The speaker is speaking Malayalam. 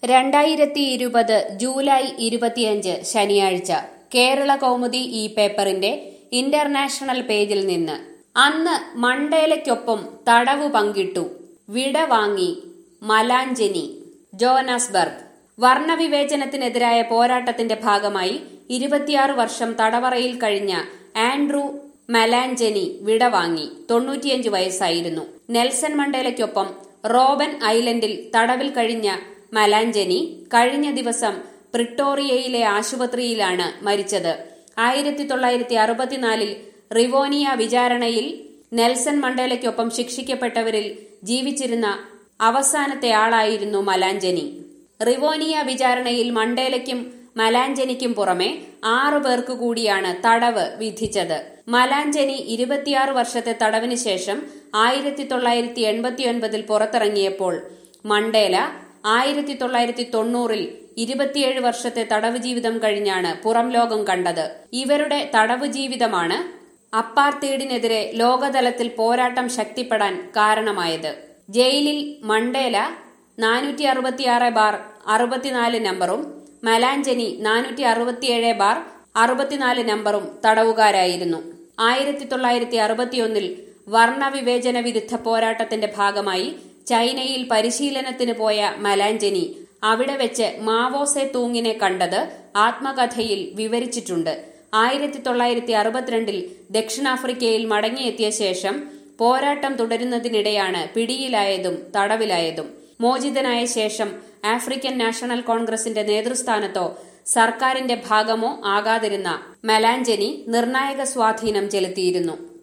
രണ്ടായിരത്തി ഇരുപത് ജൂലൈ ഇരുപത്തിയഞ്ച് ശനിയാഴ്ച കേരള കൗമുദി ഈ പേപ്പറിന്റെ ഇന്റർനാഷണൽ പേജിൽ നിന്ന് അന്ന് മണ്ടേലയ്ക്കൊപ്പം തടവു പങ്കിട്ടു വിട വാങ്ങി മലാഞ്ചനി ജോനാസ്ബർഗ് വർണ്ണവിവേചനത്തിനെതിരായ പോരാട്ടത്തിന്റെ ഭാഗമായി ഇരുപത്തിയാറ് വർഷം തടവറയിൽ കഴിഞ്ഞ ആൻഡ്രൂ മലാഞ്ചനി വിടവാങ്ങി തൊണ്ണൂറ്റിയഞ്ച് വയസ്സായിരുന്നു നെൽസൺ മണ്ടേലയ്ക്കൊപ്പം റോബൻ ഐലൻഡിൽ തടവിൽ കഴിഞ്ഞ മലാഞ്ചനി കഴിഞ്ഞ ദിവസം പ്രിട്ടോറിയയിലെ ആശുപത്രിയിലാണ് മരിച്ചത് ആയിരത്തി തൊള്ളായിരത്തി അറുപത്തിനാലിൽ റിവോനിയ വിചാരണയിൽ നെൽസൺ മണ്ടേലയ്ക്കൊപ്പം ശിക്ഷിക്കപ്പെട്ടവരിൽ ജീവിച്ചിരുന്ന അവസാനത്തെ ആളായിരുന്നു മലാഞ്ചനി റിവോനിയ വിചാരണയിൽ മണ്ടേലയ്ക്കും മലാഞ്ചനിക്കും പുറമെ ആറു പേർക്ക് കൂടിയാണ് തടവ് വിധിച്ചത് മലാഞ്ചനി ഇരുപത്തിയാറ് വർഷത്തെ തടവിന് ശേഷം ആയിരത്തി തൊള്ളായിരത്തി എൺപത്തിയൊൻപതിൽ പുറത്തിറങ്ങിയപ്പോൾ മണ്ടേല ആയിരത്തി തൊള്ളായിരത്തി തൊണ്ണൂറിൽ ഇരുപത്തിയേഴ് വർഷത്തെ തടവ് ജീവിതം കഴിഞ്ഞാണ് പുറം ലോകം കണ്ടത് ഇവരുടെ തടവ് ജീവിതമാണ് അപ്പാർത്തീഡിനെതിരെ ലോകതലത്തിൽ പോരാട്ടം ശക്തിപ്പെടാൻ കാരണമായത് ജയിലിൽ മണ്ടേല നാനൂറ്റി അറുപത്തിയാറ് ബാർ അറുപത്തിനാല് നമ്പറും മലാഞ്ചനി നാനൂറ്റി അറുപത്തിയേഴ് ബാർ അറുപത്തിനാല് നമ്പറും തടവുകാരായിരുന്നു ആയിരത്തി തൊള്ളായിരത്തി അറുപത്തിയൊന്നിൽ വർണ്ണവിവേചന വിരുദ്ധ പോരാട്ടത്തിന്റെ ഭാഗമായി ചൈനയിൽ പരിശീലനത്തിന് പോയ മലാഞ്ചനി അവിടെ വെച്ച് മാവോസെ തൂങ്ങിനെ കണ്ടത് ആത്മകഥയിൽ വിവരിച്ചിട്ടുണ്ട് ആയിരത്തി തൊള്ളായിരത്തി അറുപത്തിരണ്ടിൽ ദക്ഷിണാഫ്രിക്കയിൽ മടങ്ങിയെത്തിയ ശേഷം പോരാട്ടം തുടരുന്നതിനിടെയാണ് പിടിയിലായതും തടവിലായതും മോചിതനായ ശേഷം ആഫ്രിക്കൻ നാഷണൽ കോൺഗ്രസിന്റെ നേതൃസ്ഥാനത്തോ സർക്കാരിന്റെ ഭാഗമോ ആകാതിരുന്ന മലാഞ്ചനി നിർണായക സ്വാധീനം ചെലുത്തിയിരുന്നു